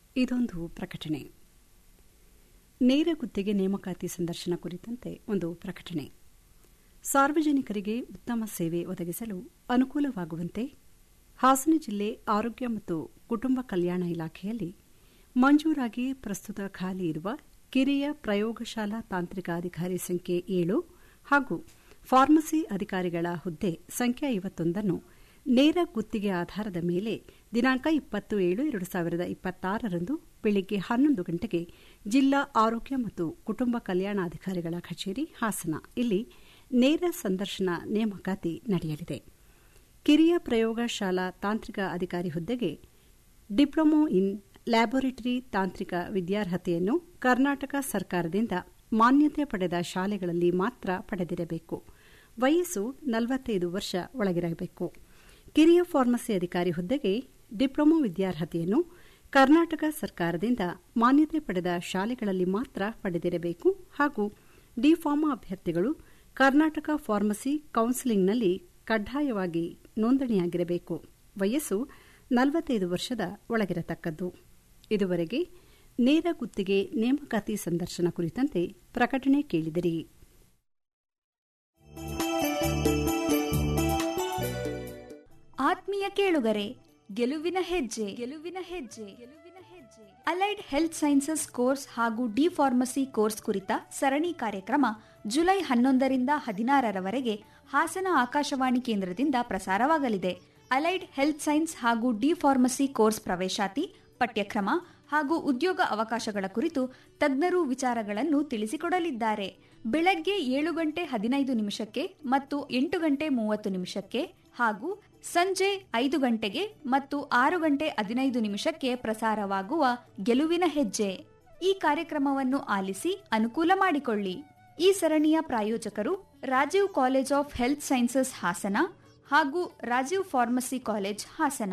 ಇದೊಂದು ಪ್ರಕಟಣೆ ನೇರ ಗುತ್ತಿಗೆ ನೇಮಕಾತಿ ಸಂದರ್ಶನ ಕುರಿತಂತೆ ಒಂದು ಪ್ರಕಟಣೆ ಸಾರ್ವಜನಿಕರಿಗೆ ಉತ್ತಮ ಸೇವೆ ಒದಗಿಸಲು ಅನುಕೂಲವಾಗುವಂತೆ ಹಾಸನ ಜಿಲ್ಲೆ ಆರೋಗ್ಯ ಮತ್ತು ಕುಟುಂಬ ಕಲ್ಯಾಣ ಇಲಾಖೆಯಲ್ಲಿ ಮಂಜೂರಾಗಿ ಪ್ರಸ್ತುತ ಖಾಲಿ ಇರುವ ಕಿರಿಯ ಪ್ರಯೋಗಶಾಲಾ ತಾಂತ್ರಿಕ ಅಧಿಕಾರಿ ಸಂಖ್ಯೆ ಏಳು ಹಾಗೂ ಫಾರ್ಮಸಿ ಅಧಿಕಾರಿಗಳ ಹುದ್ದೆ ಸಂಖ್ಯೆ ಐವತ್ತೊಂದನ್ನು ನೇರ ಗುತ್ತಿಗೆ ಆಧಾರದ ಮೇಲೆ ದಿನಾಂಕ ಇಪ್ಪತ್ತು ಏಳು ಎರಡು ಸಾವಿರದ ಇಪ್ಪತ್ತಾರರಂದು ಬೆಳಗ್ಗೆ ಹನ್ನೊಂದು ಗಂಟೆಗೆ ಜಿಲ್ಲಾ ಆರೋಗ್ಯ ಮತ್ತು ಕುಟುಂಬ ಕಲ್ಯಾಣಾಧಿಕಾರಿಗಳ ಕಚೇರಿ ಹಾಸನ ಇಲ್ಲಿ ನೇರ ಸಂದರ್ಶನ ನೇಮಕಾತಿ ನಡೆಯಲಿದೆ ಕಿರಿಯ ಪ್ರಯೋಗಶಾಲಾ ತಾಂತ್ರಿಕ ಅಧಿಕಾರಿ ಹುದ್ದೆಗೆ ಡಿಪ್ಲೊಮೊ ಇನ್ ಲ್ಯಾಬೊರೇಟರಿ ತಾಂತ್ರಿಕ ವಿದ್ಯಾರ್ಹತೆಯನ್ನು ಕರ್ನಾಟಕ ಸರ್ಕಾರದಿಂದ ಮಾನ್ಯತೆ ಪಡೆದ ಶಾಲೆಗಳಲ್ಲಿ ಮಾತ್ರ ಪಡೆದಿರಬೇಕು ವಯಸ್ಸು ನಲವತ್ತೈದು ವರ್ಷ ಒಳಗಿರಬೇಕು ಕಿರಿಯ ಫಾರ್ಮಸಿ ಅಧಿಕಾರಿ ಹುದ್ದೆಗೆ ಡಿಪ್ಲೊಮೊ ವಿದ್ಯಾರ್ಹತೆಯನ್ನು ಕರ್ನಾಟಕ ಸರ್ಕಾರದಿಂದ ಮಾನ್ಯತೆ ಪಡೆದ ಶಾಲೆಗಳಲ್ಲಿ ಮಾತ್ರ ಪಡೆದಿರಬೇಕು ಹಾಗೂ ಡಿಫಾರ್ಮಾ ಅಭ್ಯರ್ಥಿಗಳು ಕರ್ನಾಟಕ ಫಾರ್ಮಸಿ ಕೌನ್ಸಿಲಿಂಗ್ನಲ್ಲಿ ಕಡ್ಡಾಯವಾಗಿ ನೋಂದಣಿಯಾಗಿರಬೇಕು ವಯಸ್ಸು ನಲವತ್ತೈದು ವರ್ಷದ ಒಳಗಿರತಕ್ಕದ್ದು ಇದುವರೆಗೆ ನೇರ ಗುತ್ತಿಗೆ ನೇಮಕಾತಿ ಸಂದರ್ಶನ ಕುರಿತಂತೆ ಪ್ರಕಟಣೆ ಕೇಳಿದಿರಿ ಆತ್ಮೀಯ ಕೇಳುಗರೆ ಗೆಲುವಿನ ಹೆಜ್ಜೆ ಗೆಲುವಿನ ಹೆಜ್ಜೆ ಗೆಲುವಿನ ಹೆಜ್ಜೆ ಅಲೈಡ್ ಹೆಲ್ತ್ ಸೈನ್ಸಸ್ ಕೋರ್ಸ್ ಹಾಗೂ ಡಿ ಫಾರ್ಮಸಿ ಕೋರ್ಸ್ ಕುರಿತ ಸರಣಿ ಕಾರ್ಯಕ್ರಮ ಜುಲೈ ಹನ್ನೊಂದರಿಂದ ಹದಿನಾರರವರೆಗೆ ಹಾಸನ ಆಕಾಶವಾಣಿ ಕೇಂದ್ರದಿಂದ ಪ್ರಸಾರವಾಗಲಿದೆ ಅಲೈಡ್ ಹೆಲ್ತ್ ಸೈನ್ಸ್ ಹಾಗೂ ಡಿ ಫಾರ್ಮಸಿ ಕೋರ್ಸ್ ಪ್ರವೇಶಾತಿ ಪಠ್ಯಕ್ರಮ ಹಾಗೂ ಉದ್ಯೋಗ ಅವಕಾಶಗಳ ಕುರಿತು ತಜ್ಞರು ವಿಚಾರಗಳನ್ನು ತಿಳಿಸಿಕೊಡಲಿದ್ದಾರೆ ಬೆಳಗ್ಗೆ ಏಳು ಗಂಟೆ ಹದಿನೈದು ನಿಮಿಷಕ್ಕೆ ಮತ್ತು ಎಂಟು ಗಂಟೆ ಮೂವತ್ತು ನಿಮಿಷಕ್ಕೆ ಹಾಗೂ ಸಂಜೆ ಐದು ಗಂಟೆಗೆ ಮತ್ತು ಆರು ಗಂಟೆ ಹದಿನೈದು ನಿಮಿಷಕ್ಕೆ ಪ್ರಸಾರವಾಗುವ ಗೆಲುವಿನ ಹೆಜ್ಜೆ ಈ ಕಾರ್ಯಕ್ರಮವನ್ನು ಆಲಿಸಿ ಅನುಕೂಲ ಮಾಡಿಕೊಳ್ಳಿ ಈ ಸರಣಿಯ ಪ್ರಾಯೋಜಕರು Rajiv college of health sciences Hassan ಹಾಗೂ ರಾಜೀವ್ ಫಾರ್ಮಸಿ ಕಾಲೇಜ್ ಹಾಸನ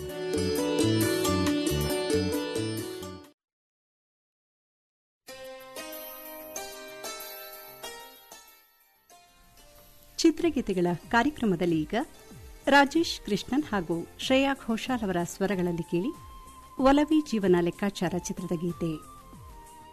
ಚಿತ್ರಗೀತೆಗಳ ಕಾರ್ಯಕ್ರಮದಲ್ಲಿ ಈಗ ರಾಜೇಶ್ ಕೃಷ್ಣನ್ ಹಾಗೂ ಶ್ರೇಯಾ ಘೋಷಾಲ್ ಅವರ ಸ್ವರಗಳಲ್ಲಿ ಕೇಳಿ ಒಲವಿ ಜೀವನ ಲೆಕ್ಕಾಚಾರ ಚಿತ್ರದ ಗೀತೆ